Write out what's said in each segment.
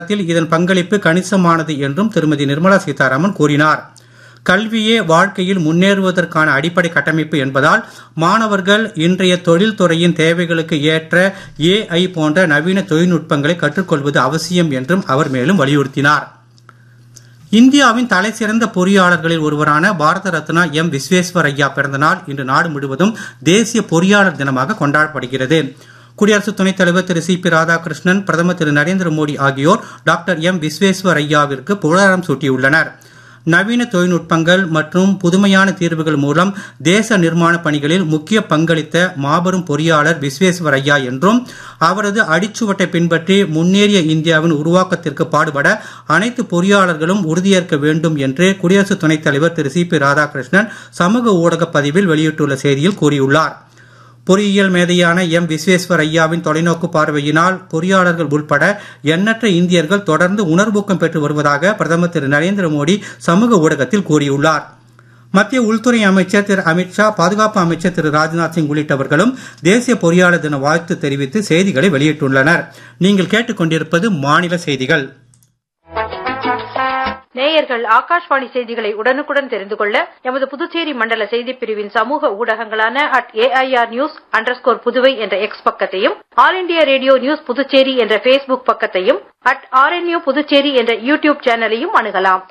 பொருளாதாரத்தில் இதன் பங்களிப்பு கணிசமானது என்றும் திருமதி நிர்மலா சீதாராமன் கூறினார் கல்வியே வாழ்க்கையில் முன்னேறுவதற்கான அடிப்படை கட்டமைப்பு என்பதால் மாணவர்கள் இன்றைய தொழில்துறையின் தேவைகளுக்கு ஏற்ற ஏஐ போன்ற நவீன தொழில்நுட்பங்களை கற்றுக்கொள்வது அவசியம் என்றும் அவர் மேலும் வலியுறுத்தினார் இந்தியாவின் தலைசிறந்த பொறியாளர்களில் ஒருவரான பாரத ரத்னா எம் விஸ்வேஸ்வரய்யா பிறந்தநாள் இன்று நாடு முழுவதும் தேசிய பொறியாளர் தினமாக கொண்டாடப்படுகிறது குடியரசு துணைத் தலைவர் திரு சி பி ராதாகிருஷ்ணன் பிரதமர் திரு நரேந்திர மோடி ஆகியோர் டாக்டர் எம் விஸ்வேஸ்வரய்யாவிற்கு புகழாரம் சூட்டியுள்ளனர் நவீன தொழில்நுட்பங்கள் மற்றும் புதுமையான தீர்வுகள் மூலம் தேச நிர்மாண பணிகளில் முக்கிய பங்களித்த மாபெரும் பொறியாளர் விஸ்வேஸ்வரய்யா என்றும் அவரது அடிச்சுவட்டை பின்பற்றி முன்னேறிய இந்தியாவின் உருவாக்கத்திற்கு பாடுபட அனைத்து பொறியாளர்களும் உறுதியேற்க வேண்டும் என்று குடியரசு துணைத் தலைவர் திரு சி பி ராதாகிருஷ்ணன் சமூக ஊடக பதிவில் வெளியிட்டுள்ள செய்தியில் கூறியுள்ளார் பொறியியல் மேதையான எம் விஸ்வேஸ்வரய்யாவின் தொலைநோக்கு பார்வையினால் பொறியாளர்கள் உள்பட எண்ணற்ற இந்தியர்கள் தொடர்ந்து உணர்வூக்கம் பெற்று வருவதாக பிரதமர் திரு நரேந்திர மோடி சமூக ஊடகத்தில் கூறியுள்ளார் மத்திய உள்துறை அமைச்சர் திரு அமித்ஷா பாதுகாப்பு அமைச்சர் திரு ராஜ்நாத் சிங் உள்ளிட்டவர்களும் தேசிய பொறியாளர் தின வாழ்த்து தெரிவித்து செய்திகளை வெளியிட்டுள்ளனர் நீங்கள் கேட்டுக்கொண்டிருப்பது மாநில செய்திகள் நேயர்கள் ஆகாஷ்வாணி செய்திகளை உடனுக்குடன் தெரிந்து கொள்ள எமது புதுச்சேரி மண்டல செய்திப் பிரிவின் சமூக ஊடகங்களான at AIR news underscore Puduvai என்ற எக்ஸ் பக்கத்தையும் all India radio news Puducherry என்ற பேஸ்புக் பக்கத்தையும் அட் ஆர்என்யூ புதுச்சேரி என்ற யூடியூப் சேனலையும் அணுகலாம்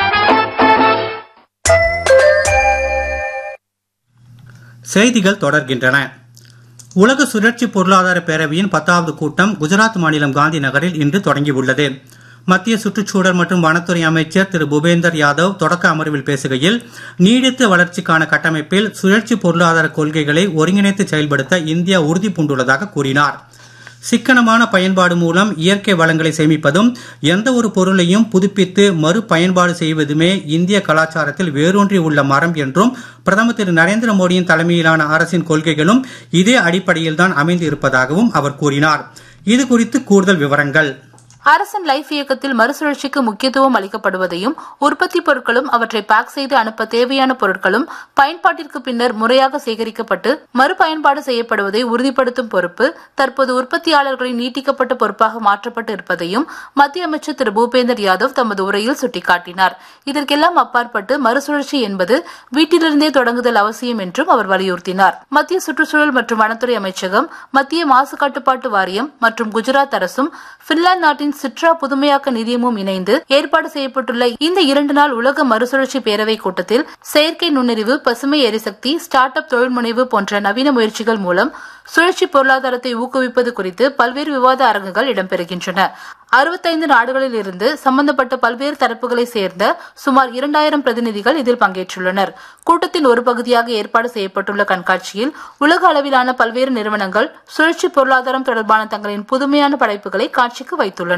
செய்திகள் தொடர்கின்றன உலக சுழற்சி பொருளாதார பேரவையின் பத்தாவது கூட்டம் குஜராத் மாநிலம் காந்தி நகரில் இன்று தொடங்கியுள்ளது மத்திய சுற்றுச்சூழல் மற்றும் வனத்துறை அமைச்சர் திரு பூபேந்தர் யாதவ் தொடக்க அமர்வில் பேசுகையில் நீடித்த வளர்ச்சிக்கான கட்டமைப்பில் சுழற்சி பொருளாதார கொள்கைகளை ஒருங்கிணைத்து செயல்படுத்த இந்தியா உறுதி பூண்டுள்ளதாக கூறினார் சிக்கனமான பயன்பாடு மூலம் இயற்கை வளங்களை சேமிப்பதும் எந்த ஒரு பொருளையும் புதுப்பித்து மறு பயன்பாடு செய்வதுமே இந்திய கலாச்சாரத்தில் வேரூன்றி உள்ள மரம் என்றும் பிரதமர் திரு நரேந்திர மோடியின் தலைமையிலான அரசின் கொள்கைகளும் இதே அடிப்படையில்தான் அமைந்து இருப்பதாகவும் அவர் கூறினார் இது குறித்து கூடுதல் விவரங்கள் அரசன் லைஃப் இயக்கத்தில் மறுசுழற்சிக்கு முக்கியத்துவம் அளிக்கப்படுவதையும் உற்பத்தி பொருட்களும் அவற்றை பேக் செய்து அனுப்ப தேவையான பொருட்களும் பயன்பாட்டிற்கு பின்னர் முறையாக சேகரிக்கப்பட்டு மறுபயன்பாடு செய்யப்படுவதை உறுதிப்படுத்தும் பொறுப்பு தற்போது உற்பத்தியாளர்களின் நீட்டிக்கப்பட்ட பொறுப்பாக மாற்றப்பட்டு இருப்பதையும் மத்திய அமைச்சர் திரு பூபேந்தர் யாதவ் தமது உரையில் சுட்டிக்காட்டினார் இதற்கெல்லாம் அப்பாற்பட்டு மறுசுழற்சி என்பது வீட்டிலிருந்தே தொடங்குதல் அவசியம் என்றும் அவர் வலியுறுத்தினார் மத்திய சுற்றுச்சூழல் மற்றும் வனத்துறை அமைச்சகம் மத்திய மாசு கட்டுப்பாட்டு வாரியம் மற்றும் குஜராத் அரசும் பின்லாந்து நாட்டின் சிட்ரா புதுமையாக்க நிதியமும் இணைந்து ஏற்பாடு செய்யப்பட்டுள்ள இந்த இரண்டு நாள் உலக மறுசுழற்சி பேரவை கூட்டத்தில் செயற்கை நுண்ணறிவு பசுமை எரிசக்தி ஸ்டார்ட் அப் தொழில்முனைவு போன்ற நவீன முயற்சிகள் மூலம் சுழற்சி பொருளாதாரத்தை ஊக்குவிப்பது குறித்து பல்வேறு விவாத அரங்குகள் இடம்பெறுகின்றன அறுபத்தைந்து நாடுகளில் இருந்து சம்பந்தப்பட்ட பல்வேறு தரப்புகளை சேர்ந்த சுமார் இரண்டாயிரம் பிரதிநிதிகள் இதில் பங்கேற்றுள்ளனர் கூட்டத்தின் ஒரு பகுதியாக ஏற்பாடு செய்யப்பட்டுள்ள கண்காட்சியில் உலக அளவிலான பல்வேறு நிறுவனங்கள் சுழற்சி பொருளாதாரம் தொடர்பான தங்களின் புதுமையான படைப்புகளை காட்சிக்கு வைத்துள்ளன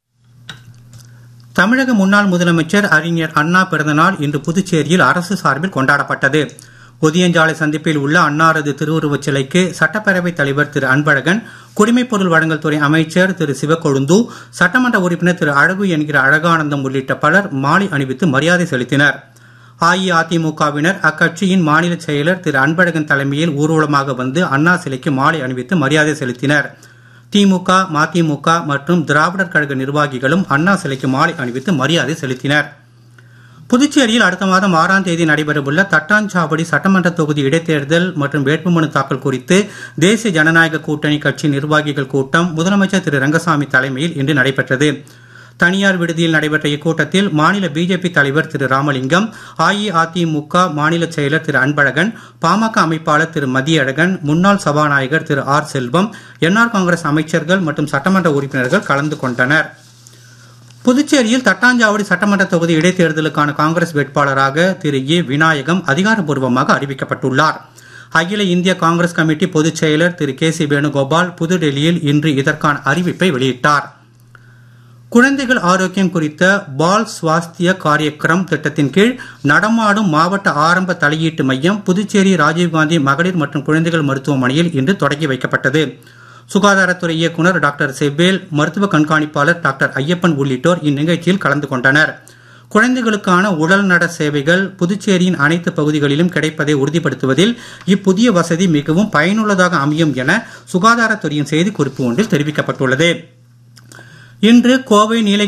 தமிழக முன்னாள் முதலமைச்சர் அறிஞர் அண்ணா பிறந்தநாள் இன்று புதுச்சேரியில் அரசு சார்பில் கொண்டாடப்பட்டது ஒதியஞ்சாலை சந்திப்பில் உள்ள அன்னாரது திருவுருவச் சிலைக்கு சட்டப்பேரவைத் தலைவர் திரு அன்பழகன் குடிமைப் பொருள் வழங்கல் துறை அமைச்சர் திரு சிவக்கொழுந்து சட்டமன்ற உறுப்பினர் திரு அழகு என்கிற அழகானந்தம் உள்ளிட்ட பலர் மாலை அணிவித்து மரியாதை செலுத்தினர் அஇஅதிமுகவினர் அக்கட்சியின் மாநில செயலர் திரு அன்பழகன் தலைமையில் ஊர்வலமாக வந்து அண்ணா சிலைக்கு மாலை அணிவித்து மரியாதை செலுத்தினர் திமுக மதிமுக மற்றும் திராவிடர் கழக நிர்வாகிகளும் அண்ணா சிலைக்கு மாலை அணிவித்து மரியாதை செலுத்தினர் புதுச்சேரியில் அடுத்த மாதம் ஆறாம் தேதி நடைபெறவுள்ள தட்டாஞ்சாவடி சட்டமன்ற தொகுதி இடைத்தேர்தல் மற்றும் வேட்புமனு தாக்கல் குறித்து தேசிய ஜனநாயக கூட்டணி கட்சி நிர்வாகிகள் கூட்டம் முதலமைச்சர் திரு ரங்கசாமி தலைமையில் இன்று நடைபெற்றது தனியார் விடுதியில் நடைபெற்ற இக்கூட்டத்தில் மாநில பிஜேபி தலைவர் திரு ராமலிங்கம் அஇஅதிமுக மாநில செயலர் திரு அன்பழகன் பாமக அமைப்பாளர் திரு மதியழகன் முன்னாள் சபாநாயகர் திரு ஆர் செல்வம் என்ஆர் காங்கிரஸ் அமைச்சர்கள் மற்றும் சட்டமன்ற உறுப்பினர்கள் கலந்து கொண்டனர் புதுச்சேரியில் தட்டாஞ்சாவடி சட்டமன்ற தொகுதி இடைத்தேர்தலுக்கான காங்கிரஸ் வேட்பாளராக திரு ஏ விநாயகம் அதிகாரப்பூர்வமாக அறிவிக்கப்பட்டுள்ளார் அகில இந்திய காங்கிரஸ் கமிட்டி பொதுச் செயலர் திரு கே சி வேணுகோபால் புதுடெல்லியில் இன்று இதற்கான அறிவிப்பை வெளியிட்டார் குழந்தைகள் ஆரோக்கியம் குறித்த பால் சுவாஸ்திய காரியக்கிரம் திட்டத்தின் கீழ் நடமாடும் மாவட்ட ஆரம்ப தலையீட்டு மையம் புதுச்சேரி ராஜீவ்காந்தி மகளிர் மற்றும் குழந்தைகள் மருத்துவமனையில் இன்று தொடங்கி வைக்கப்பட்டது சுகாதாரத்துறை இயக்குநர் டாக்டர் செவ்வேல் மருத்துவ கண்காணிப்பாளர் டாக்டர் ஐயப்பன் உள்ளிட்டோர் இந்நிகழ்ச்சியில் கலந்து கொண்டனர் குழந்தைகளுக்கான உடல் நட சேவைகள் புதுச்சேரியின் அனைத்து பகுதிகளிலும் கிடைப்பதை உறுதிப்படுத்துவதில் இப்புதிய வசதி மிகவும் பயனுள்ளதாக அமையும் என சுகாதாரத்துறையின் செய்திக்குறிப்பு ஒன்றில் தெரிவிக்கப்பட்டுள்ளது இன்று கோவை நீலகிரி